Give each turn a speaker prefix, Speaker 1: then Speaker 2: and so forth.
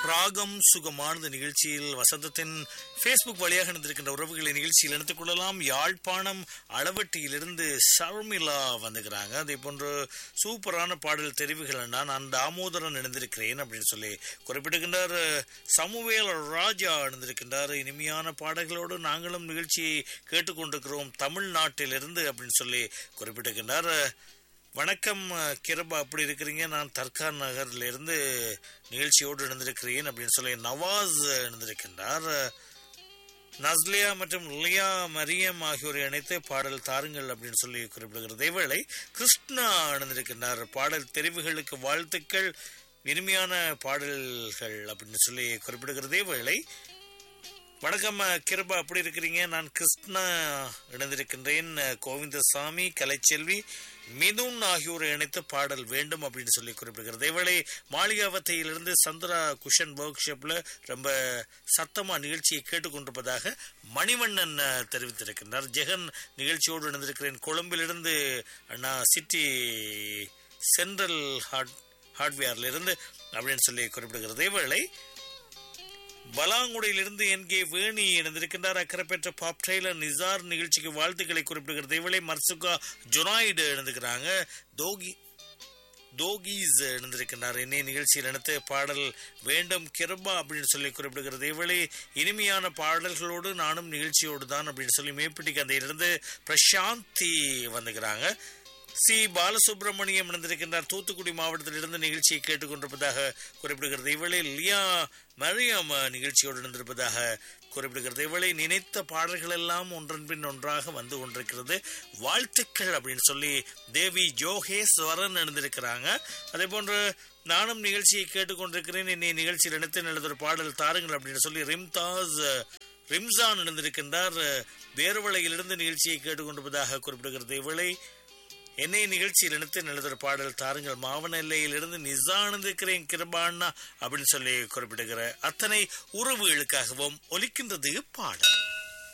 Speaker 1: ராகம் சுகமானது நிகழ்ச்சியில் வசந்தத்தின் ஃபேஸ்புக் வழியாக நடந்திருக்கின்ற உறவுகளை நிகழ்ச்சியில் இணைத்துக் கொள்ளலாம் யாழ்ப்பாணம் அளவட்டியிலிருந்து ஷர்மிளா வந்துக்கிறாங்க அதே போன்று சூப்பரான பாடல் தெரிவுகள் நான் தாமோதரன் இணைந்திருக்கிறேன் அப்படின்னு சொல்லி குறிப்பிடுகின்றார் சமுவேல் ராஜா இணைந்திருக்கின்றார் இனிமையான பாடல்களோடு நாங்களும் நிகழ்ச்சியை கேட்டுக்கொண்டிருக்கிறோம் தமிழ்நாட்டிலிருந்து அப்படின்னு சொல்லி குறிப்பிட்டிருக்கின்றார் வணக்கம் கிரபா அப்படி இருக்கிறீங்க நான் தர்கார் நகர்ல இருந்து நிகழ்ச்சியோடு இணைந்திருக்கிறேன் அப்படின்னு சொல்லி நவாஸ் இணைந்திருக்கின்றார் நஸ்லியா மற்றும் லியா மரியம் ஆகியோரை இணைத்து பாடல் தாருங்கள் அப்படின்னு சொல்லி குறிப்பிடுகிறது இவளை கிருஷ்ணா இணைந்திருக்கின்றார் பாடல் தெரிவுகளுக்கு வாழ்த்துக்கள் இனிமையான பாடல்கள் அப்படின்னு சொல்லி குறிப்பிடுகிறதே வேளை வணக்கம் கிருபா அப்படி இருக்கிறீங்க நான் கிருஷ்ணா இணைந்திருக்கின்றேன் கோவிந்தசாமி கலைச்செல்வி மிதுன் ஆகியோரை இணைத்து பாடல் வேண்டும் அப்படின்னு சொல்லி குறிப்பிடுகிறது இவளை மாளிகாவத்தையிலிருந்து சந்திரா குஷன் ஒர்க் ஷாப்ல ரொம்ப சத்தமா நிகழ்ச்சியை கேட்டுக்கொண்டிருப்பதாக மணிவண்ணன் தெரிவித்திருக்கின்றார் ஜெகன் நிகழ்ச்சியோடு இணைந்திருக்கிறேன் கொழும்பிலிருந்து அண்ணா சிட்டி சென்ட்ரல் ஹார்ட் ஹார்ட்வேர்ல இருந்து அப்படின்னு சொல்லி குறிப்பிடுகிறது இவளை பலாங்குடியிலிருந்து என் கே வேணி இணைந்திருக்கின்றார் அக்கறைப்பெற்ற பாப் ட்ரெய்லர் நிசார் நிகழ்ச்சிக்கு வாழ்த்துக்களை குறிப்பிடுகிறது இவளை மர்சுகா ஜொனாய்டு இணைந்துக்கிறாங்க தோகி தோகீஸ் இணைந்திருக்கின்றார் என்னை நிகழ்ச்சியில் இணைத்து பாடல் வேண்டும் கிருபா அப்படின்னு சொல்லி குறிப்பிடுகிறது இவளை இனிமையான பாடல்களோடு நானும் நிகழ்ச்சியோடு தான் அப்படின்னு சொல்லி மேப்பிட்டி கந்தையிலிருந்து பிரசாந்தி வந்துக்கிறாங்க சி பாலசுப்ரமணியம் இணைந்திருக்கின்றார் தூத்துக்குடி மாவட்டத்திலிருந்து நிகழ்ச்சியை கேட்டுக்கொண்டிருப்பதாக குறிப்பிடுகிறது இவளை லியா மரியம் நிகழ்ச்சியோடு இணைந்திருப்பதாக குறிப்பிடுகிறது இவளை நினைத்த பாடல்கள் எல்லாம் ஒன்றன் பின் ஒன்றாக வந்து கொண்டிருக்கிறது வாழ்த்துக்கள் அப்படின்னு சொல்லி தேவி ஜோகேஸ்வரன் இணைந்திருக்கிறாங்க அதே போன்று நானும் நிகழ்ச்சியை கேட்டுக்கொண்டிருக்கிறேன் என்னை நிகழ்ச்சியில் இணைத்து எழுதுகிற பாடல் தாருங்கள் அப்படின்னு சொல்லி ரிம்தாஸ் ரிம்சான் இணைந்திருக்கின்றார் வேறுவளையிலிருந்து நிகழ்ச்சியை கேட்டுக்கொண்டிருப்பதாக குறிப்பிடுகிறது இவளை என்னை நிகழ்ச்சியில் இணைத்து எழுதுகிற பாடல் தாருங்கள் மாவன எல்லையிலிருந்து நிசானந்திருக்கிறேன் கிருபாண்ணா அப்படின்னு சொல்லி குறிப்பிடுகிற அத்தனை உறவுகளுக்காகவும் ஒலிக்கின்றது பாடல்